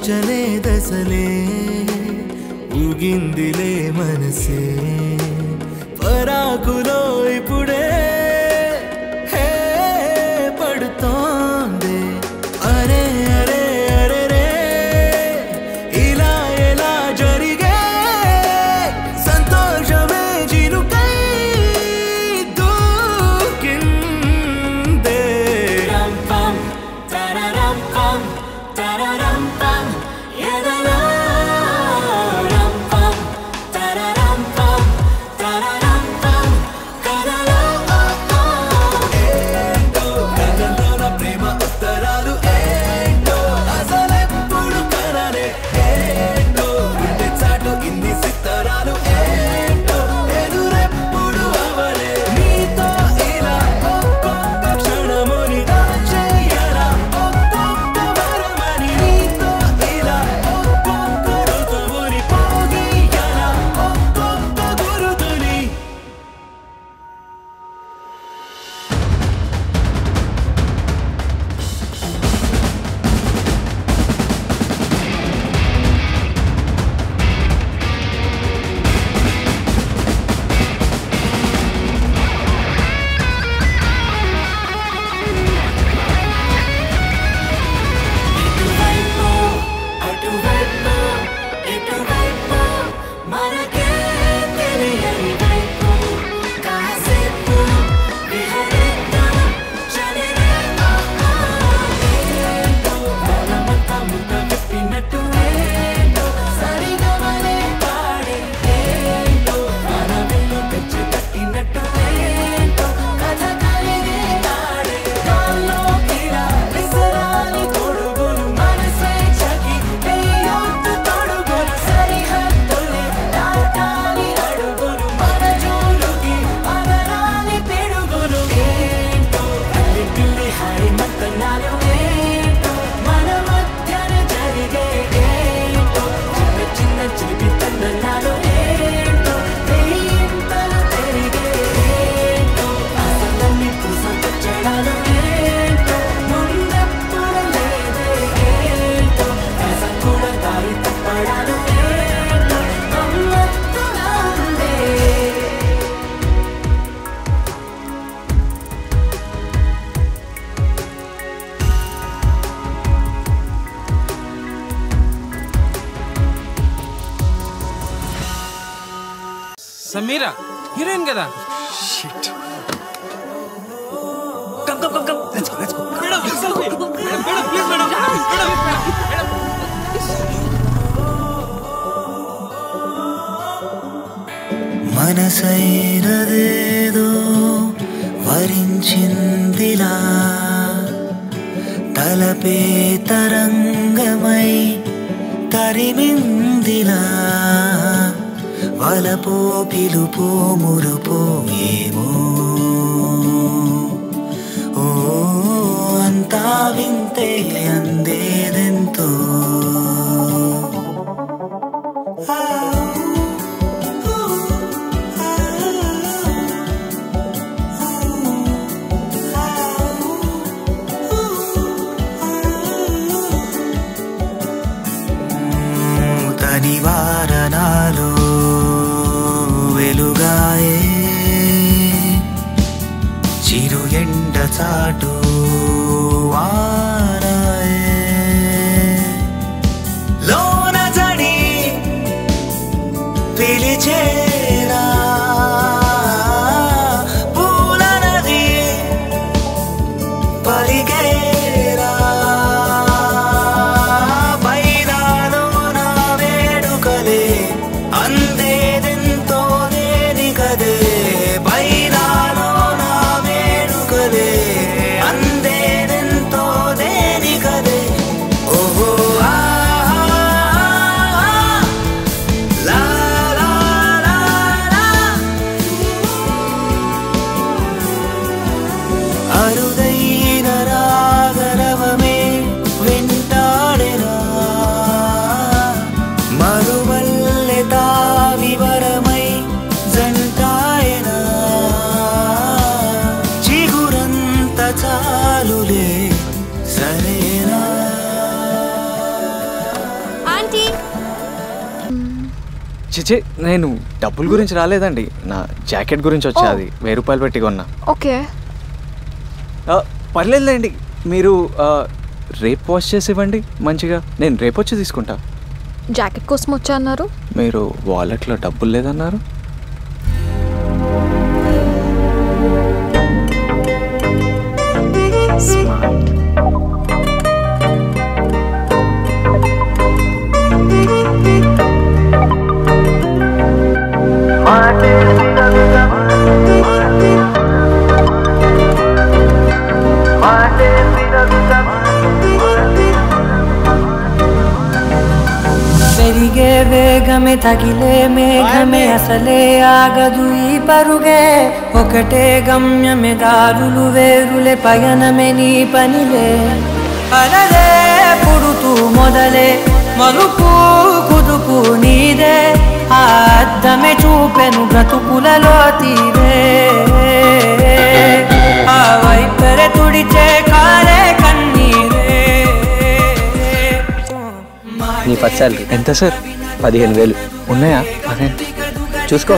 ఊహించలే దశలే ఊగిందిలే మనసే పరాకులో ఇప్పుడే హే పడుతోంది అరే అరే అరే రే ఇలా ఎలా జరిగే సంతోషమే చిరుకై దూకిందే రం పం తరరం పం తరరం పం ఎదలో రం పం తరరం పం తరరం పం కదలో ఏంటో కథలోన ప్రేమ ఉత్తరాలు ఏంటో అసలెప్పుడు కననే ఏంటో గుండె చాటు ఇన్ని సిత్తరాలు ఏంటో ఎదురెప్పుడు అవలే నీతో ఇలా ఒక్కొక్క క్షణముని దాచేయరా ఒక్కొక్క వరమని నీతో ఇలా ఒక్కొక్క ఋతువుని పోగీయరా ఒక్కొక్క గురుతుని ఇటువైపు అటువైపు ఇటువైపు మనకే తెలియని వైపు కాసేపు విహరిద్దాం చలిరే ఏంటో మనమంతా ముద్ద విప్పినట్టు ఏంటో సరిగమలే పాడే ఏంటో మన విల్లు తెచ్చి కట్టినట్టు ఏంటో కథ కలిగే తాడే గాల్లోకిలా విసరాలి తొడుగులు మనసే చకి వేయొద్దు తొడుగులు సరిహద్దులే దాటాలి అడుగులు మన జోలుకి అగరాలి పిడుగులు ఏంటో అల్లి పిల్లి హాయి మంతనాలు ఏంటో మన మధ్యన జరిగే ఏంటో చిన్న చిన్న చిలిపి తందనాలు ఏంటో వేయింతలు తిరిగే ఏంటో అసలన్నీ పూసకొచ్చడాలు ఏంటో ముందెప్పుడు లేదే ఏంటో రసం కూడా దారి తప్పడాలు ఏంటో గమ్మత్తుగా ఉందే సమీరా హీరోయిన్ కదా madam, selfie. Madam, madam, please madam. Madam, madam. మనసైనదేదో వరించిందిలా తలపే తరంగమై తరిమిందిలా వలపో పిలుపో మురుపో ఏమో ఓ అంతా వింతే అందేదెంతో తనివారణాలు వెలుగాయే చిరు ఎండ చాటు వారాయే లోన జడి పిలిచేరా పూల నది పలికేరా పైనాలో నా వేడుకలే అందేదెంతో లేని కదే పైనాలో నా వేడుకలే అందేదెంతో ఏంటి చిచి నేను డబ్బుల గురించి రాలేదండి నా జాకెట్ గురించి వచ్చా అది వెయ్యి రూపాయలు పెట్టి కొన్నా ఓకే ఆ, పర్లేదులేండి మీరు ఆ, రేపు వాష్ చేసి ఇవ్వండి మంచిగా నేను రేపు వచ్చి తీసుకుంటా జాకెట్ కోసం వచ్చా అన్నారు మీరు వాలెట్లో డబ్బులు లేదన్నారు స్మార్ట్ పెరిగే వేగమే తగిలే మేఘమే అసలే ఆగదు ఈ పరుగే ఒకటే గమ్యమే దారులు వేరులే పయనమే నీ పనిలే అలలే పుడుతూ మొదలే మలుపు కుదుపు నీదే ఆ అద్దమే చూపెను బ్రతుకులలో తీరే ఆ వైపరే తుడిచే కాలే కన్నీరే నీ ఫస్ట్ శాలరీ ఎంత సార్ పదిహేను వేలు ఉన్నాయా అదేంటి చూసుకో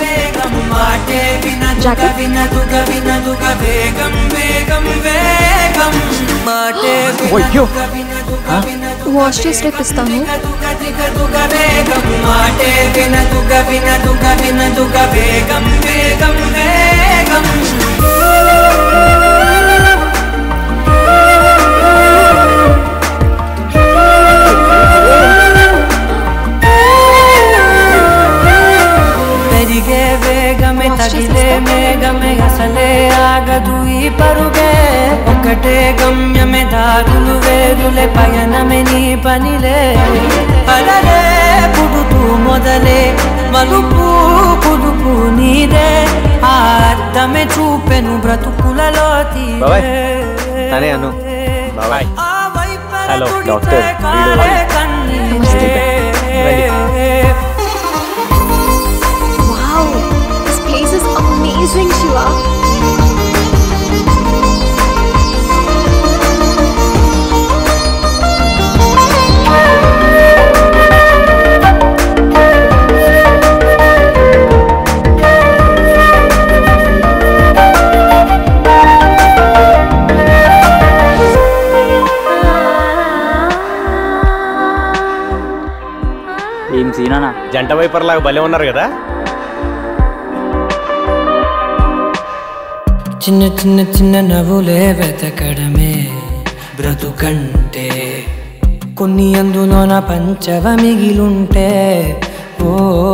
జాకెట్? వినదుగ వినదుగ వేగం వేగం వేగం మాటే అయ్యో ఆ? వాష్ చేసి రేపు ఇస్తాను దిగదుగ వేగం మాటే వినదుగ వినదుగ వినదుగ వేగం వేగం వేగం పెరిగే వేగమే తగిలే మేఘమే అసలే ఆగదు ఈ పరుగే ఒకటే గమ్యమే దారులు వేరులే పయనమే నీ పనిలే అలలే పుడుతూ మొదలే మలుపు కుదుపు నీదే ఆ అద్దమే చూపెను బ్రతుకులలో బాబాయ్, తనే అను. బాబాయ్. Hello, doctor. నమస్తే. Wow this place is amazing Shiva ఏం సీనానా జంట వైపర్ లాగా భలే ఉన్నారు కదా చిన్న చిన్న చిన్న నవ్వులే వెతకడమే బ్రతుకంటే కొన్ని అందులోన పంచవ మిగిలుంటే ఓ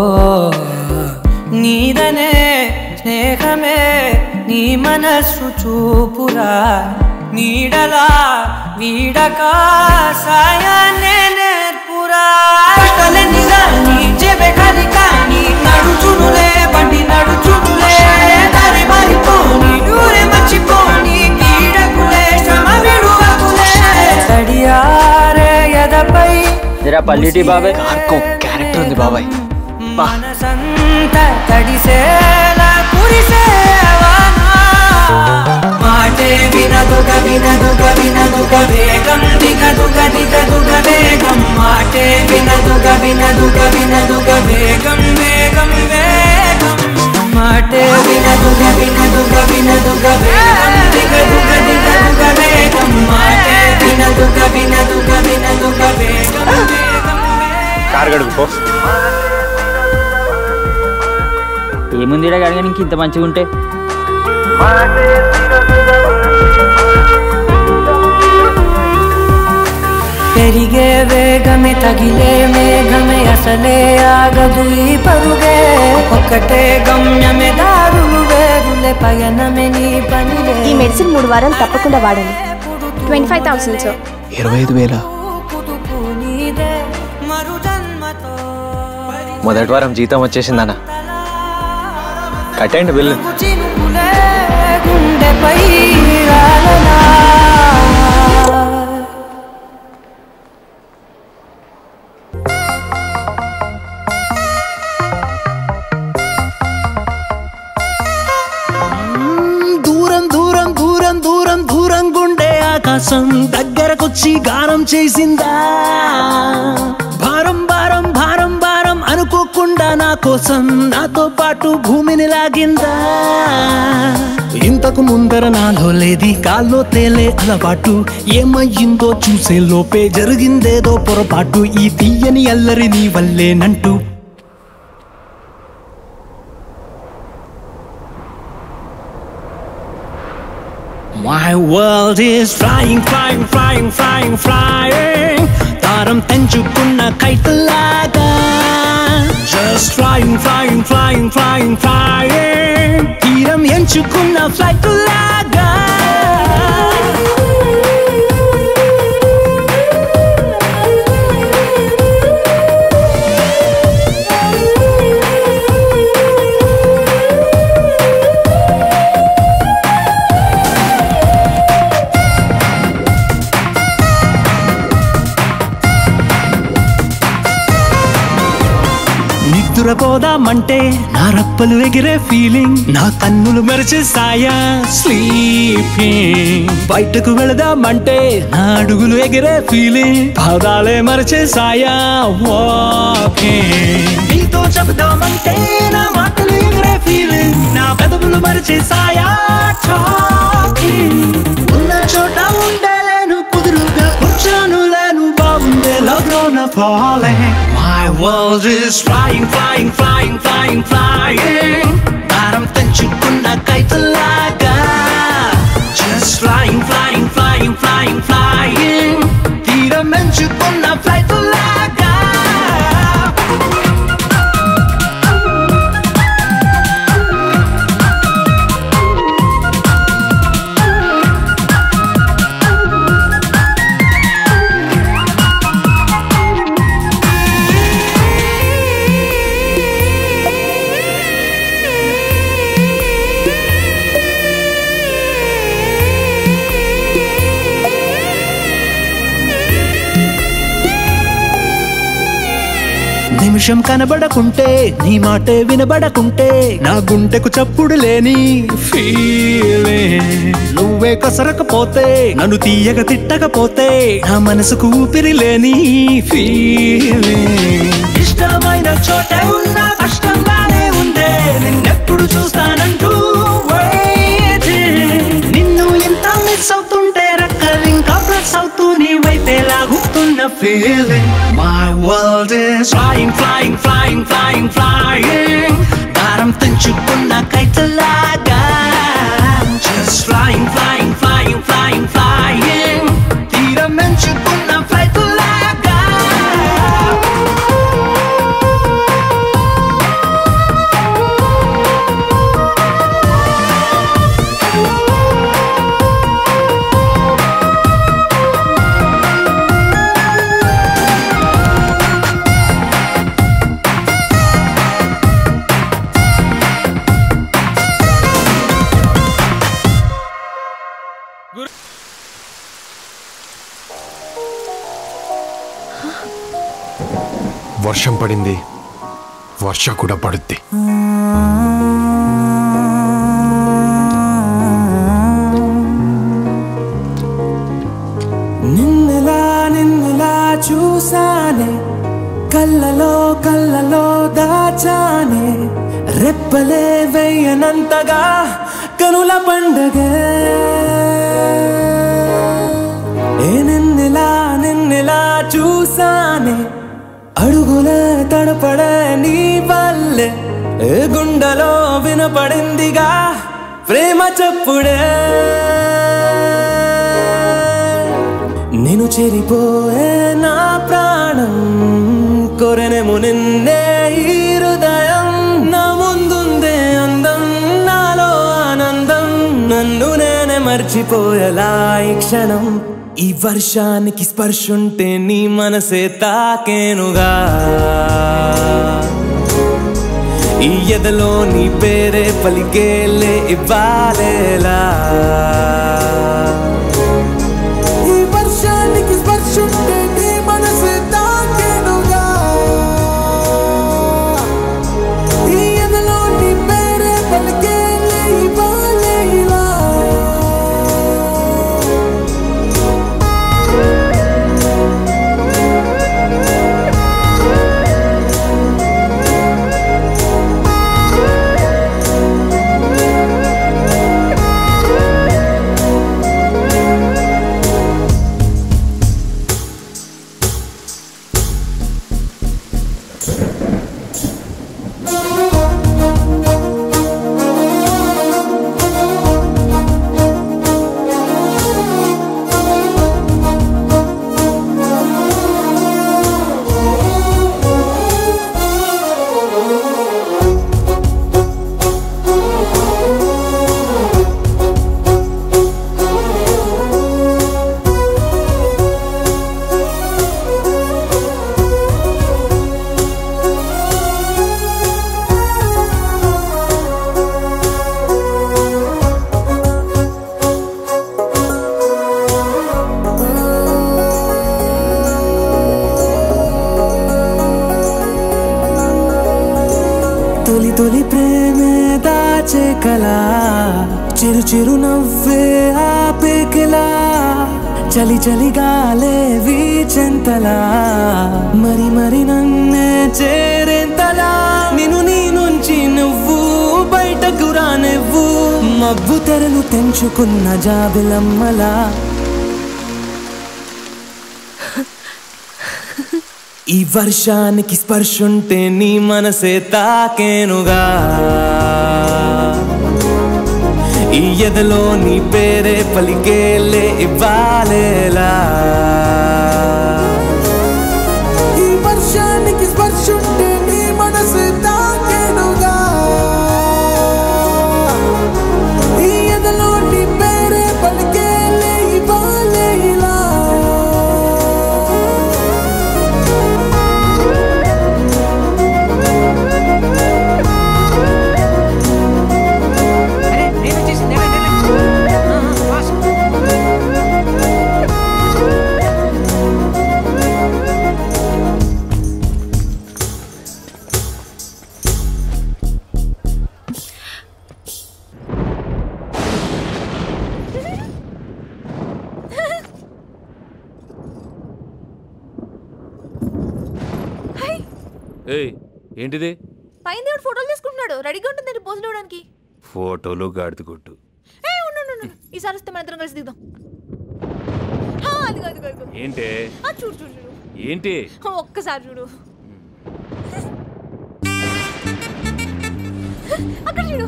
నీదనే స్నేహమే నీ మనస్సు చూపురా నీడలా వీడక సాయాన్నే నేర్పురా కలని గాని చెబె కలి కాని నడుచునులే బండి నడుచునులే దారి మారిపోని ఊరే మర్చిపోని కీడకులే శ్రమ విడువకులే తడియారే ఎదపై జరా పల్లిటి బాబాయ్ కార్కో క్యారెక్టర్ ఉంది బాబాయ్ బా. మనసంతా తడిసేలా కురిసేవానా మాటే వినదుగ వినదుగ వినదుగ వేగం దిగదుగ దిగదుగ వేగం మాటే వినదుగ వినదుగ వినదుగ వేగం వేగం వేగం మాటే వినదుగ వినదుగ వినదుగ వేగం దిగదుగ దిగదుగ వేగం మాటే వినదుగ వినదుగ వినదుగ వేగం వేగం వేగం కారు గడుపు పో ఏముంది కానీ ఇంక ఇంత మంచిగా ఉంటే పెరిగే వేగమే తగిలే మేఘమే అసలే ఆగదు ఈ పరుగే ఒకటే గమ్యమే దారులు వేరులే పయనమే నీ పనిలే ఈ మెడిసిన్ మూడు వారాలు తప్పకుండా వాడండి ట్వంటీ ఫైవ్ థౌసండ్ సార్ ఇరవై ఐదు వేల కుదుపు నీదే మరు జన్మతో మొదటి వారం జీతం వచ్చేసిందన్న కట్టండి బిల్లు చినుకులే గుండెపై రాలనా దూరం దూరం దూరం దూరం దూరం గుండె ఆకాశం దగ్గరకొచ్చి గానం చేసిందా భారం కోసం నాతో పాటు భూమిని లాగిందా ఇంతకు ముందర నాలో లేది కాల్లో తేలే అలవాటు ఏమయ్యిందో చూసే లోపే జరిగిందేదో పొరపాటు ఈ తీయని అల్లరి నీ వల్లేనంటూ My world is flying, flying, flying, flying, flying దారం తెంచుకున్న కైతలాగా Just flying, flying, flying, flying, flying తీరం ఎంచుకున్న ఫ్లైట్ లాగా నిద్రపోదామంటే నా రప్పలు ఎగిరే ఫీలింగ్ నా కన్నులు మెరిచేసాయా స్లీపింగ్ బయటకు వెళదామంటే నా అడుగులు ఎగిరే ఫీలింగ్ పాదాలే మరిచేసాయా వాకింగ్ నీతో చెబుదామంటే నా మాటలు ఎగిరే ఫీలింగ్ నా పెదవులు మరిచేసాయా టాకింగ్ ఉన్న చోట ఉండలేను కుదురుగా కూర్చోను లేను బాగుండే లవ్లోన falling My world is flying, flying, flying, flying, flying దారం తెంచుకున్న కైతలాగా Just flying, flying, flying, flying, flying తీరం ఎంచుకున్న ఫ్లైట్ లాగా నిమిషం కనబడకుంటే నీ మాటే వినబడకుంటే నా గుండెకు చప్పుడు లేని ఫీలింగ్ నువ్వే కసరకపోతే నన్ను తీయగ తిట్టకపోతే నా మనసుకు ఊపిరి లేని ఫీలింగ్ ఇష్టమైన చోటే ఉన్నా కష్టంగానే ఉందే నిన్నెప్పుడు చూస్తానంటూ waiting. నిన్ను ఎంత మిస్ అవుతుంటే రెక్కలు ఇంకా ప్లస్ అవుతూ నీ వైపే లాగుతున్న feeling my world is flying flying flying flying flying దారం తెంచుకున్న కైతలాగా just flying flying flying flying flying తీరం ఎంచుకున్న ఫ్లైట్ లాగా వర్షం పడింది వర్ష కూడా పడుద్ది నిన్నలా నిన్నలా చూసానే కళ్ళలో కళ్ళలో దాచానే రెప్పలే వెయ్యనంతగా కనుల పండగ ఏ నిన్నలా నిన్నలా చూసానే అడుగుల తడపడ నీ వల్లే ఏ గుండెలో వినపడిందిగా ప్రేమ చప్పుడే నేను చెరిపోయే నా ప్రాణం కొరనేమో నిన్నే ఈ హృదయం నా ముందుందే అందం నాలో ఆనందం నన్ను నేనే మర్చిపోయేలా ఈ క్షణం ఈ వర్షానికి స్పర్శుంటే నీ మనసే తాకేనుగా ఈ ఎదలో నీ పేరే పలికేలే ఇవ్వాలేలా ఈ వర్షానికి స్పర్శుంటే నీ మనసు తాకేనుగా ఈ ఎదలో నీ పేరే పలికేలే ఇవ్వాలే ఇలా తొలి తొలి ప్రేమే దాచే కలా చిరు చిరు నవ్వే ఆపే కిలా చలి చలి గాలే వీచెంతలా మరి మరి నన్నే చేరేంతలా నిన్ను నీ నుంచి నువ్వు బయటకు రానివ్వు మబ్బు తెరలు తెంచుకున్న జాబిలమ్మలా ఈ వర్షానికి స్పర్శుంటే నీ మనసే తాకేనుగా ఈ ఎదలో నీ పేరే పలికేలే ఇవ్వాలేలా ఈ వర్షానికి స్పర్శుంటే నీ మనసే తాకేనుగా ఈ ఎదలో నీ పేరే పలికేలే ఇవ్వాలేలా ఏయ్ ఏంటిది పైన దేవుడు ఫోటోలు తీసుకుంటున్నాడు రెడీగా ఉంటుంది పోజులు ఇవ్వడానికి ఫోటోలు గాడిద కొట్టు ఏ ఉండు ఉండు, ఉండు ఈసారి వస్తే మన ఇద్దరం కలిసి దిగుదాం ఆ, అదిగో అదిగో అదిగో ఏంటే ఆ, చూడు చూడు చూడు ఏంటి ఆ, ఒక్కసారి చూడు అక్కడ చూడు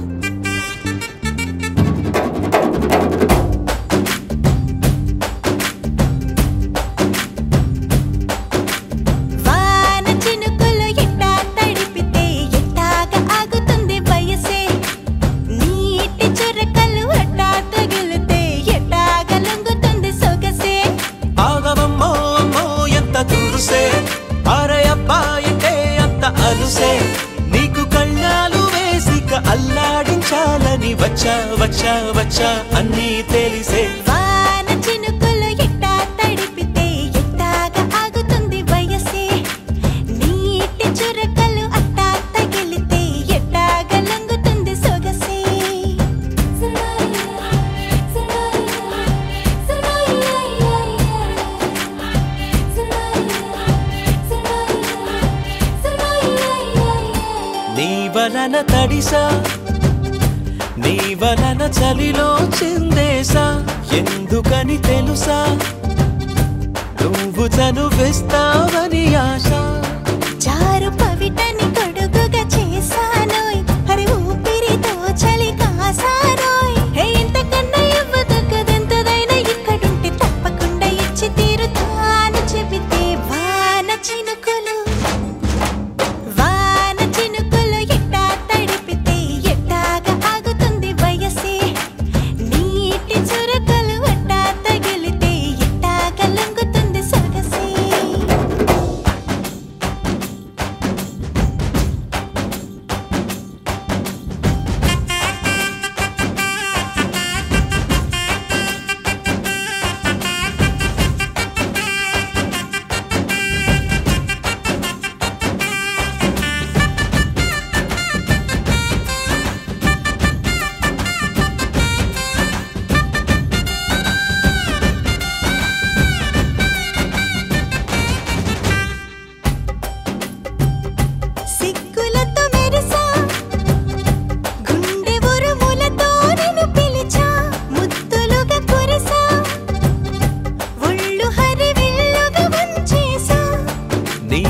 వాన చినుకులు ఎట్టా తడిపితే ఎట్టాగా ఆగుతుంది వయసే నీటి చురకలు అట్టా తగిలితే ఎట్టాగా లొంగుతుంది సొగసే ఆగవమ్మో అమ్మో ఎంత తురుసే అరే అబ్బాయితే అంత అలుసే నీకు కళ్ళాలు వేసిక అల్లాడించాలని వచ్చా వచ్చా వచ్చా అన్నీ తెలిసే వాన చినుకులు ఎట్టా తడిపితే ఎట్టాగా ఆగుతుంది వయసే నీటి చురకలు అట్టా తగిలితే ఎట్టాగా లొంగుతుంది సొగసే నీ వలన తడిసా నీ వలన చలిలో చిందేసా ఎందుకని తెలుసా నువ్వు చనువిస్తావని ఆశ చారు పవిటని కొడుకుగా చేశానోయ్ హరి ఊపిరితో చలి కాసానోయ్ హే ఇంతకన్నా ఇవ్వదగ్గదెంతదైనా ఇక్కడుంటే తప్పకుండా ఇచ్చి తీరుతాను చెబితే వాన చినుకులు వాన చినుకులు ఎట్టా తడిపితే ఎట్టాగా ఆగుతుంది వయసే నీటి చురకలు అట్టా తగిలితే ఎట్టాగా లొంగుతుంది సొగసే